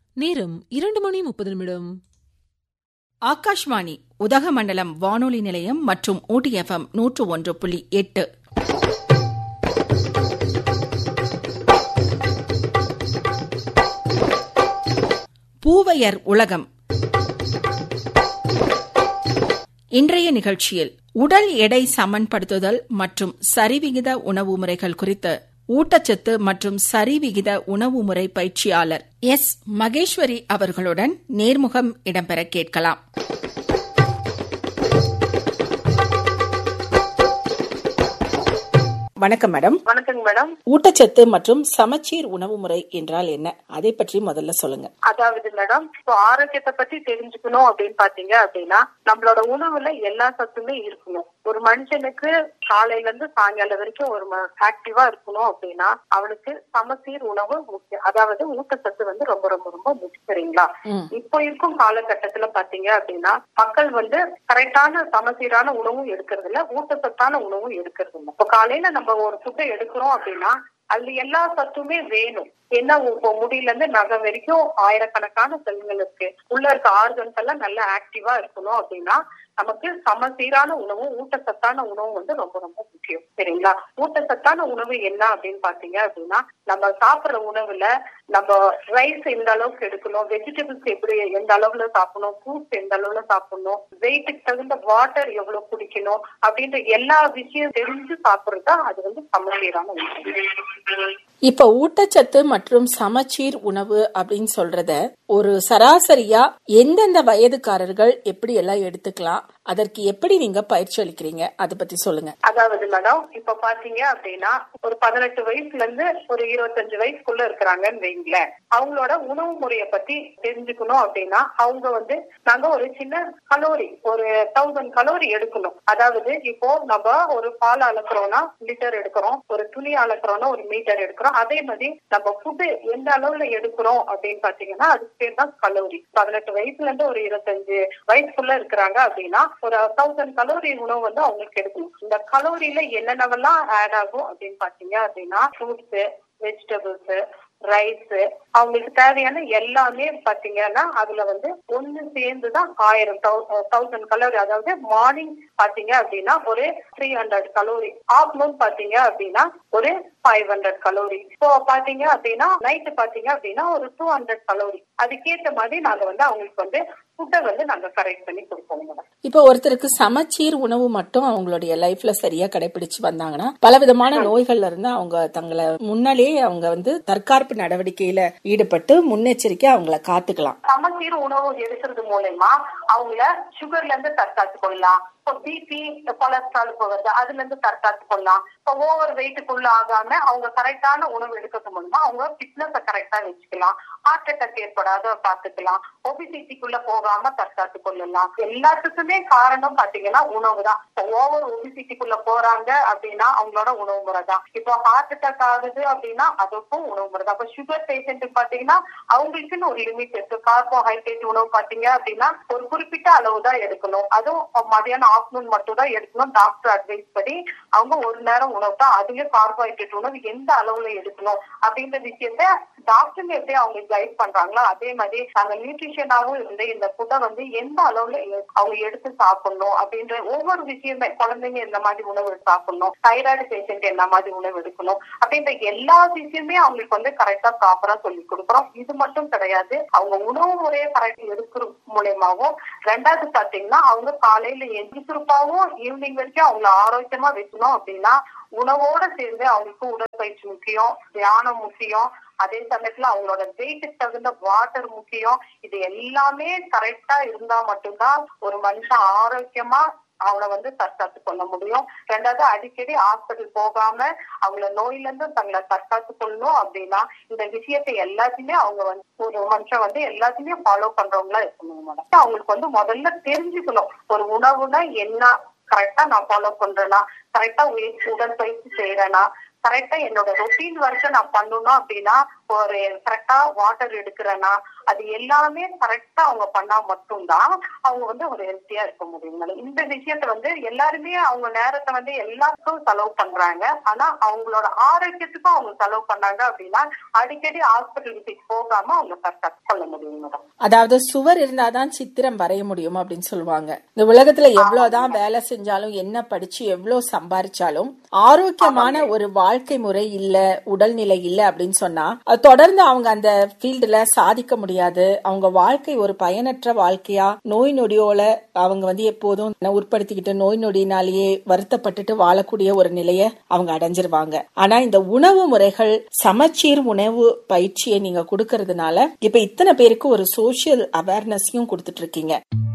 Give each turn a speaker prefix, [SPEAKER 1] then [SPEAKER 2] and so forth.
[SPEAKER 1] நேரம் இரண்டு மணி முப்பது நிமிடம்
[SPEAKER 2] ஆகாஷ்வாணி உதகமண்டலம் வானொலி நிலையம் மற்றும் ஓடிஎஃப்எம் நூற்று ஒன்று புள்ளி எட்டு பூவையர் உலகம் இன்றைய நிகழ்ச்சியில் உடல் எடை சமன்படுத்துதல் மற்றும் சரிவிகித உணவு முறைகள் குறித்து ஊட்டச்சத்து மற்றும் சரிவிகித உணவு முறை பயிற்சியாளர் எஸ் மகேஸ்வரி அவர்களுடன் நேர்முகம் இடம்பெற கேட்கலாம் வணக்கம் மேடம்
[SPEAKER 3] வணக்கங்க மேடம்
[SPEAKER 2] ஊட்டச்சத்து மற்றும் சமச்சீர் உணவு முறை என்றால் என்ன அதை பற்றி முதல்ல சொல்லுங்க
[SPEAKER 3] அதாவது மேடம் இப்போ ஆரோக்கியத்தை பத்தி தெரிஞ்சுக்கணும் அப்படின்னு பாத்தீங்க அப்படின்னா நம்மளோட உணவுல எல்லா சத்துமே இருக்கணும் ஒரு மனுஷனுக்கு காலையில இருந்து சாயங்காலம் வரைக்கும் ஒரு ஆக்டிவா இருக்கணும் அப்படின்னா அவனுக்கு சமச்சீர் உணவு முக்கியம் அதாவது ஊட்டச்சத்து வந்து ரொம்ப ரொம்ப ரொம்ப முக்கியம் சரிங்களா இப்போ இருக்கும் காலகட்டத்துல பாத்தீங்க அப்படின்னா மக்கள் வந்து கரெக்டான சமச்சீரான உணவும் எடுக்கிறது இல்ல ஊட்டச்சத்தான உணவும் எடுக்கிறது இல்ல இப்போ காலையில நம்ம ஒரு ஃபுட்டை எடுக்கிறோம் அப்படின்னா அதுல எல்லா சத்துமே வேணும் என்ன இப்போ முடியில இருந்து நகம் வரைக்கும் ஆயிரக்கணக்கான செல்கள் இருக்கு உள்ள இருக்க ஆர்கன்ஸ் எல்லாம் நல்லா ஆக்டிவா இருக்கணும் அப்படின்னா நமக்கு சமசீரான உணவும் ஊட்டச்சத்தான உணவும் வந்து ரொம்ப ரொம்ப முக்கியம் சரிங்களா ஊட்டச்சத்தான உணவு என்ன அப்படின்னு பாத்தீங்க அப்படின்னா நம்ம சாப்பிடுற உணவுல நம்ம ரைஸ் எந்த அளவுக்கு எடுக்கணும் வெஜிடபிள்ஸ் எப்படி எந்த அளவுல சாப்பிடணும் ஃப்ரூட்ஸ் எந்த அளவுல சாப்பிடணும் வெயிட்டுக்கு தகுந்த வாட்டர் எவ்வளவு குடிக்கணும் அப்படின்ற எல்லா விஷயம் தெரிஞ்சு சாப்பிடுறதா அது வந்து சமசீரான உணவு
[SPEAKER 2] இப்ப ஊட்டச்சத்து மற்றும் சமச்சீர் உணவு அப்படின்னு சொல்றத ஒரு சராசரியா எந்தெந்த வயதுக்காரர்கள் எப்படி எல்லாம் எடுத்துக்கலாம் அதற்கு எப்படி நீங்க பயிற்சி அளிக்கிறீங்க அதை பத்தி சொல்லுங்க
[SPEAKER 3] அதாவது மேடம் இப்ப பாத்தீங்க அப்படின்னா ஒரு பதினெட்டு வயசுல இருந்து ஒரு இருபத்தஞ்சு வயசுக்குள்ள இருக்கிறாங்கன்னு வைங்களேன் அவங்களோட உணவு முறைய பத்தி தெரிஞ்சுக்கணும் அப்படின்னா அவங்க வந்து நாங்க ஒரு சின்ன கலோரி ஒரு தௌசண்ட் கலோரி எடுக்கணும் அதாவது இப்போ நம்ம ஒரு பால் அளக்குறோம்னா லிட்டர் எடுக்கிறோம் ஒரு துணி அளக்குறோம்னா ஒரு மீட்டர் எடுக்கிறோம் அதே மாதிரி நம்ம ஃபுட்டு எந்த அளவுல எடுக்கிறோம் அப்படின்னு பாத்தீங்கன்னா அதுக்கு பேர் தான் கலோரி பதினெட்டு வயசுல இருந்து ஒரு இருபத்தஞ்சு வயசுக்குள்ள இருக்கிறாங்க அப்படின்னா ஒரு தௌசண்ட் கலோரி உணவு வந்து அவங்களுக்கு எடுக்கணும் இந்த கலோரியில என்னென்னவெல்லாம் ஆட் ஆகும் அப்படின்னு பாத்தீங்க அப்படின்னா ஃப்ரூட்ஸ் வெஜிடபிள்ஸ் ரைஸ் அவங்களுக்கு தேவையான எல்லாமே பாத்தீங்கன்னா அதுல வந்து ஒண்ணு சேர்ந்துதான் ஆயிரம் தௌசண்ட் கலோரி அதாவது மார்னிங் பாத்தீங்க அப்படின்னா ஒரு த்ரீ ஹண்ட்ரட் கலோரி ஆஃப்டர்நூன் பாத்தீங்க அப்படின்னா ஒரு ஃபைவ் ஹண்ட்ரட் கலோரி இப்போ பாத்தீங்க அப்படின்னா நைட்டு பாத்தீங்க அப்படின்னா ஒரு டூ ஹண்ட்ரட் கலோரி அதுக்கேற்ற மாதிரி நாங்க வந்து அவங்களுக்கு வந்து ஃபுட்டை வந்து நாங்க கரெக்ட் பண்ணி கொடுப்போம் மேடம்
[SPEAKER 2] இப்ப ஒருத்தருக்கு சமச்சீர் உணவு மட்டும் அவங்களுடைய லைஃப்ல சரியா கடைபிடிச்சு வந்தாங்கன்னா பலவிதமான நோய்கள்ல இருந்து அவங்க தங்களை முன்னாலேயே அவங்க வந்து தற்காப்பு நடவடிக்கையில ஈடுபட்டு முன்னெச்சரிக்கை அவங்கள காத்துக்கலாம்
[SPEAKER 3] சமச்சீர் உணவு எடுக்கிறது மூலயமா அவங்கள சுகர்ல இருந்து தற்காத்து கொள்ளலாம் இப்போ பிபி கொலஸ்ட்ரால் போகிறது அதுல இருந்து தற்காத்து கொள்ளலாம் இப்போ ஓவர் வெயிட்டுக்குள்ள ஆகாம அவங்க கரெக்டான உணவு எடுக்கிறது மூலமா அவங்க ஃபிட்னஸ கரெக்டா வச்சுக்கலாம் ஹார்ட் அட்டாக் ஏற்படாத பாத்துக்கலாம் ஒபிசிட்டிக்குள்ள போகாம தற்காத்து கொள்ளலாம் எல்லாத்துக்குமே காரணம் பாத்தீங்கன்னா உணவு தான் ஓவர் ஒபிசிட்டிக்குள்ள போறாங்க அப்படின்னா அவங்களோட உணவு முறை தான் இப்போ ஹார்ட் அட்டாக் ஆகுது அப்படின்னா அதுக்கும் உணவு முறை தான் இப்போ சுகர் பேஷண்ட்டுக்கு பாத்தீங்கன்னா அவங்களுக்குன்னு ஒரு லிமிட் இருக்கு கார்போஹைட்ரேட் உணவு பாத்தீங்க அப்படின்னா ஒரு குறிப்பிட்ட அளவு தான் எடுக்கணும் அதுவும் மதியானம் ஆஃப்டர்நூன் மட்டும் தான் எடுக்கணும் டாக்டர் அட்வைஸ் படி அவங்க ஒரு நேரம் உணவு தான் அதுலயும் கார்போஹைட்ரேட் உணவு எந்த அளவுல எடுக்கணும் அப்படின்ற விஷயத்த டாக்டர் எப்படி அவங்க கைட் பண்றாங்களோ அதே மாதிரி நாங்க நியூட்ரிஷனாவும் இருந்து இந்த ஃபுட்டை வந்து எந்த அளவுல அவங்க எடுத்து சாப்பிடணும் அப்படின்ற ஒவ்வொரு விஷயமே குழந்தைங்க எந்த மாதிரி உணவு சாப்பிடணும் தைராய்டு பேஷண்ட் என்ன மாதிரி உணவு எடுக்கணும் அப்படின்ற எல்லா விஷயமே அவங்களுக்கு வந்து கரெக்டா ப்ராப்பரா சொல்லி கொடுக்குறோம் இது மட்டும் கிடையாது அவங்க உணவு முறையை கரெக்ட் எடுக்கிற மூலியமாவும் ரெண்டாவது பாத்தீங்கன்னா அவங்க காலையில எந்திரிச்சிருப்பாவும் ஈவினிங் வரைக்கும் அவங்கள ஆரோக்கியமா வைக்கணும் அப்படின்னா உணவோட சேர்ந்து அவங்களுக்கு உடற்பயிற்சி முக்கியம் தியானம் முக்கியம் அதே சமயத்துல அவங்களோட வெயிட்டுக்கு தகுந்த வாட்டர் முக்கியம் இது எல்லாமே கரெக்டா இருந்தா மட்டும்தான் ஒரு மனுஷன் ஆரோக்கியமா அவங்கள வந்து தற்காத்து கொள்ள முடியும் ரெண்டாவது அடிக்கடி ஹாஸ்பிட்டல் போகாம அவங்கள நோயில இருந்து தங்களை தற்காத்து கொள்ளணும் அப்படின்னா இந்த விஷயத்தை எல்லாத்தையுமே அவங்க வந்து ஒரு மனுஷன் வந்து எல்லாத்தையுமே ஃபாலோ பண்றவங்களா இருக்கணும் மேடம் அவங்களுக்கு வந்து முதல்ல தெரிஞ்சுக்கணும் ஒரு உணவுனா என்ன கரெக்டா நான் ஃபாலோ பண்றேனா கரெக்டா உடற்பயிற்சி செய்யறேனா கரெக்டா என்னோட ரொட்டீன் ஒர்க்கை நான் பண்ணணும் அப்படின்னா ஒரு கரெக்டா வாட்டர் எடுக்கிறேன்னா அது எல்லாமே கரெக்டா அவங்க பண்ணா மட்டும்தான் அவங்க வந்து ஒரு ஹெல்த்தியா இருக்க முடியும் மேடம் இந்த விஷயத்த வந்து எல்லாருமே அவங்க நேரத்தை வந்து எல்லாருக்கும் செலவு பண்றாங்க ஆனா அவங்களோட ஆரோக்கியத்துக்கும் அவங்க செலவு பண்ணாங்க அப்படின்னா அடிக்கடி ஹாஸ்பிட்டல் விசிட் போகாம அவங்க தற்காத்து கொள்ள முடியும் மேடம்
[SPEAKER 2] அதாவது சுவர் இருந்தாதான் சித்திரம் வரைய முடியும் அப்படின்னு சொல்லுவாங்க இந்த உலகத்துல எவ்வளவுதான் வேலை செஞ்சாலும் என்ன படிச்சு எவ்வளவு சம்பாரிச்சாலும் ஆரோக்கியமான ஒரு வாழ்க்கை முறை இல்ல உடல்நிலை இல்ல அப்படின்னு சொன்னா அது தொடர்ந்து அவங்க அந்த ஃபீல்டுல சாதிக்க முடியாது அவங்க வாழ்க்கை ஒரு பயனற்ற வாழ்க்கையா நோய் நொடியோல அவங்க வந்து எப்போதும் உட்படுத்திக்கிட்டு நோய் நொடினாலேயே வருத்தப்பட்டுட்டு வாழக்கூடிய ஒரு நிலைய அவங்க அடைஞ்சிருவாங்க ஆனா இந்த உணவு முறைகள் சமச்சீர் உணவு பயிற்சியை நீங்க கொடுக்கறதுனால இப்ப இத்தனை பேருக்கு ஒரு சோசியல் அவேர்னஸையும் கொடுத்துட்டு இருக்கீங்க